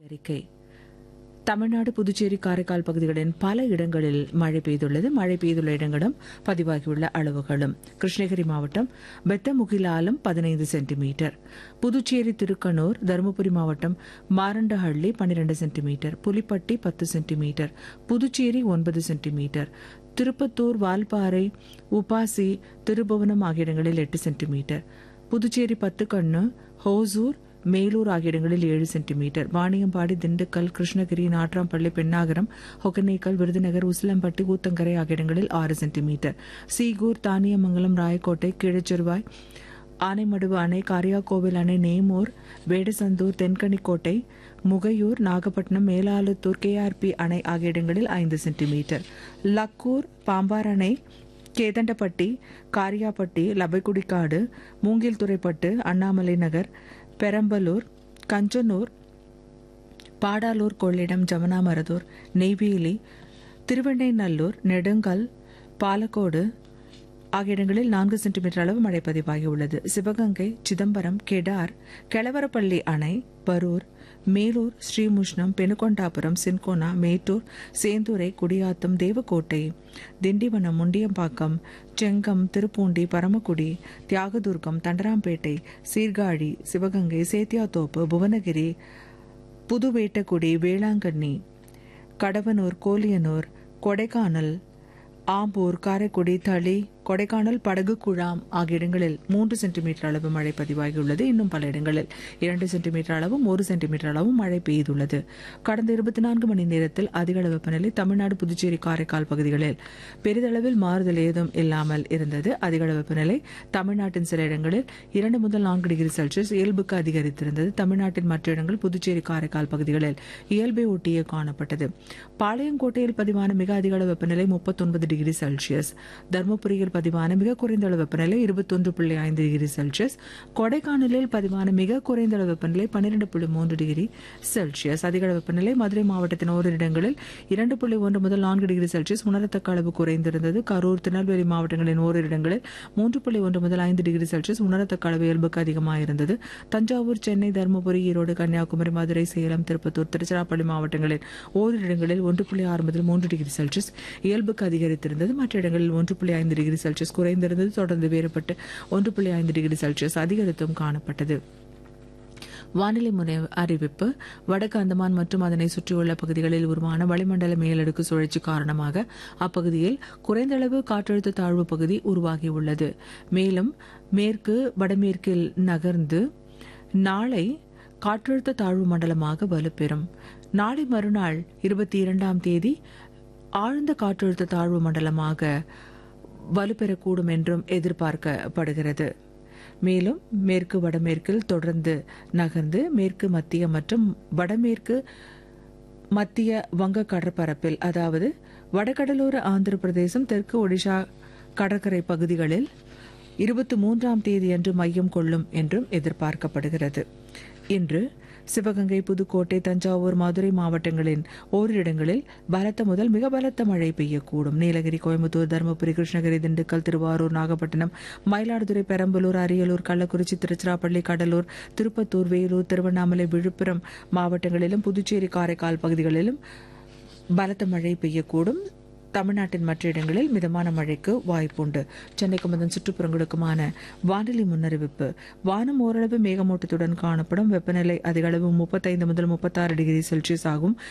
அறிக்கை தமிழ்நாடு புதுச்சேரி காரைக்கால் பகுதிகளின் பல இடங்களில் மழை பெய்துள்ளது மழை பெய்துள்ள இடங்களும் பதிவாகியுள்ள அளவுகளும் கிருஷ்ணகிரி மாவட்டம் பெத்தமுகிலாலம் பதினைந்து சென்டிமீட்டர் புதுச்சேரி திருக்கனூர் தருமபுரி மாவட்டம் மாரண்டஹள்ளி பன்னிரண்டு சென்டிமீட்டர் புலிப்பட்டி பத்து சென்டிமீட்டர் புதுச்சேரி ஒன்பது சென்டிமீட்டர் திருப்பத்தூர் வால்பாறை உபாசி திருபுவனம் ஆகிய இடங்களில் எட்டு சென்டிமீட்டர் புதுச்சேரி பத்துக்கண்ணு ஹோசூர் மேலூர் ஆகிய இடங்களில் ஏழு சென்டிமீட்டர் வாணியம்பாடி திண்டுக்கல் கிருஷ்ணகிரி நாட்ராம்பள்ளி பெண்ணாகரம் ஒகனேக்கல் விருதுநகர் உசிலம்பட்டி ஊத்தங்கரை ஆகிய இடங்களில் ஆறு சென்டிமீட்டர் சீகூர் தானியமங்கலம் ராயக்கோட்டை கீழச்செருவாய் ஆனைமடுவு அணை காரியாக்கோவில் அணை நேமூர் வேடசந்தூர் தென்கனிக்கோட்டை முகையூர் நாகப்பட்டினம் மேலாலுத்தூர் கேஆர்பி அணை ஆகிய இடங்களில் ஐந்து சென்டிமீட்டர் லக்கூர் பாம்பார் அணை கேதண்டப்பட்டி காரியாப்பட்டி லபைக்குடிக்காடு மூங்கில்துறைப்பட்டு அண்ணாமலை நகர் பெரம்பலூர் கஞ்சனூர் பாடாலூர் கொள்ளிடம் ஜமனாமரதூர் நெய்வேலி திருவெண்ணைநல்லூர் நெடுங்கல் பாலக்கோடு ஆகிய இடங்களில் நான்கு சென்டிமீட்டர் அளவு மழை பதிவாகியுள்ளது சிவகங்கை சிதம்பரம் கெடார் கெளவரப்பள்ளி அணை பரூர் மேலூர் ஸ்ரீமுஷ்ணம் பெனுகொண்டாபுரம் சின்கோனா மேட்டூர் சேந்துரை குடியாத்தம் தேவக்கோட்டை திண்டிவனம் முண்டியம்பாக்கம் செங்கம் திருப்பூண்டி பரமக்குடி தியாகதுர்கம் தண்டராம்பேட்டை சீர்காழி சிவகங்கை சேத்தியாத்தோப்பு புவனகிரி புதுவேட்டக்குடி வேளாங்கண்ணி கடவனூர் கோலியனூர் கொடைக்கானல் ஆம்பூர் காரைக்குடி தளி கொடைக்கானல் படகு குழாம் ஆகிய இடங்களில் மூன்று சென்டிமீட்டர் அளவு மழை பதிவாகியுள்ளது இன்னும் பல இடங்களில் இரண்டு சென்டிமீட்டர் அளவும் ஒரு சென்டிமீட்டர் அளவும் மழை பெய்துள்ளது கடந்த இருபத்தி நான்கு மணி நேரத்தில் அதிகளவு வெப்பநிலை தமிழ்நாடு புதுச்சேரி காரைக்கால் பகுதிகளில் பெரிதளவில் மாறுதல் ஏதும் இல்லாமல் இருந்தது அதிகளவு வெப்பநிலை தமிழ்நாட்டின் சில இடங்களில் இரண்டு முதல் நான்கு டிகிரி செல்சியஸ் இயல்புக்கு அதிகரித்திருந்தது தமிழ்நாட்டின் மற்ற இடங்கள் புதுச்சேரி காரைக்கால் பகுதிகளில் இயல்பை ஒட்டியே காணப்பட்டது பாளையங்கோட்டையில் பதிவான மிக அதிக அளவு வெப்பநிலை முப்பத்தொன்பது டிகிரி செல்சியஸ் தருமபுரியில் பதிவான மிக குறைந்த அளவு வெப்பநிலை இருபத்தொன்று புள்ளி ஐந்து டிகிரி செல்சியஸ் கொடைக்கானலில் பதிவான மிக குறைந்த அளவு வெப்பநிலை பன்னிரண்டு புள்ளி மூன்று டிகிரி செல்சியஸ் அதிக அளவு வெப்பநிலை மதுரை மாவட்டத்தின் ஓரிரு இடங்களில் இரண்டு புள்ளி ஒன்று முதல் நான்கு டிகிரி செல்சியஸ் உணரத்தக்க அளவு குறைந்திருந்தது கரூர் திருநெல்வேலி மாவட்டங்களின் ஓரிரு இடங்களில் மூன்று புள்ளி ஒன்று முதல் ஐந்து டிகிரி செல்சியஸ் உணரத்தக்க அளவு இயல்புக்கு அதிகமாக இருந்தது தஞ்சாவூர் சென்னை தருமபுரி ஈரோடு கன்னியாகுமரி மதுரை சேலம் திருப்பத்தூர் திருச்சிராப்பள்ளி மாவட்டங்களில் ஓரிரு இடங்களில் ஒன்று புள்ளி ஆறு முதல் மூன்று டிகிரி செல்சியஸ் இயல்புக்கு அதிகரித்திருந்தது மற்ற இடங்களில் ஒன்று புள்ளி ஐந்து டிகிரி செல்சியஸ் குறைந்திருந்தது தொடர்ந்து வேறுபட்டு ஒன்று புள்ளி ஐந்து டிகிரி செல்சியஸ் அதிகரித்தும் காணப்பட்டது வானிலை முனை அறிவிப்பு வடக்கு அந்தமான் மற்றும் அதனை சுற்றியுள்ள பகுதிகளில் உருவான வளிமண்டல மேலடுக்கு சுழற்சி காரணமாக அப்பகுதியில் குறைந்தளவு காற்றழுத்த தாழ்வு பகுதி உருவாகியுள்ளது மேலும் மேற்கு வடமேற்கில் நகர்ந்து நாளை காற்றழுத்த தாழ்வு மண்டலமாக வலுப்பெறும் நாளை மறுநாள் இருபத்தி இரண்டாம் தேதி ஆழ்ந்த காற்றழுத்த தாழ்வு மண்டலமாக வலுப்பெறக்கூடும் என்றும் எதிர்பார்க்கப்படுகிறது மேலும் மேற்கு வடமேற்கில் தொடர்ந்து நகர்ந்து மேற்கு மத்திய மற்றும் வடமேற்கு மத்திய வங்க கடற்பரப்பில் அதாவது வடகடலோர ஆந்திர பிரதேசம் தெற்கு ஒடிஷா கடற்கரை பகுதிகளில் இருபத்தி மூன்றாம் தேதியன்று மையம் கொள்ளும் என்றும் எதிர்பார்க்கப்படுகிறது இன்று சிவகங்கை புதுக்கோட்டை தஞ்சாவூர் மதுரை மாவட்டங்களின் ஓரிரு இடங்களில் பலத்த முதல் மிக பலத்த மழை பெய்யக்கூடும் நீலகிரி கோயம்புத்தூர் தருமபுரி கிருஷ்ணகிரி திண்டுக்கல் திருவாரூர் நாகப்பட்டினம் மயிலாடுதுறை பெரம்பலூர் அரியலூர் கள்ளக்குறிச்சி திருச்சிராப்பள்ளி கடலூர் திருப்பத்தூர் வேலூர் திருவண்ணாமலை விழுப்புரம் மாவட்டங்களிலும் புதுச்சேரி காரைக்கால் பகுதிகளிலும் பலத்த மழை பெய்யக்கூடும் தமிழ்நாட்டின் மற்ற இடங்களில் மிதமான மழைக்கு வாய்ப்புண்டு சென்னைக்கும் அதன் சுற்றுப்புறங்களுக்குமான வானிலை முன்னறிவிப்பு வானம் ஓரளவு மேகமூட்டத்துடன் காணப்படும் வெப்பநிலை அதிக அளவு முப்பத்தைந்து முதல் முப்பத்தாறு டிகிரி செல்சியஸ் ஆகும்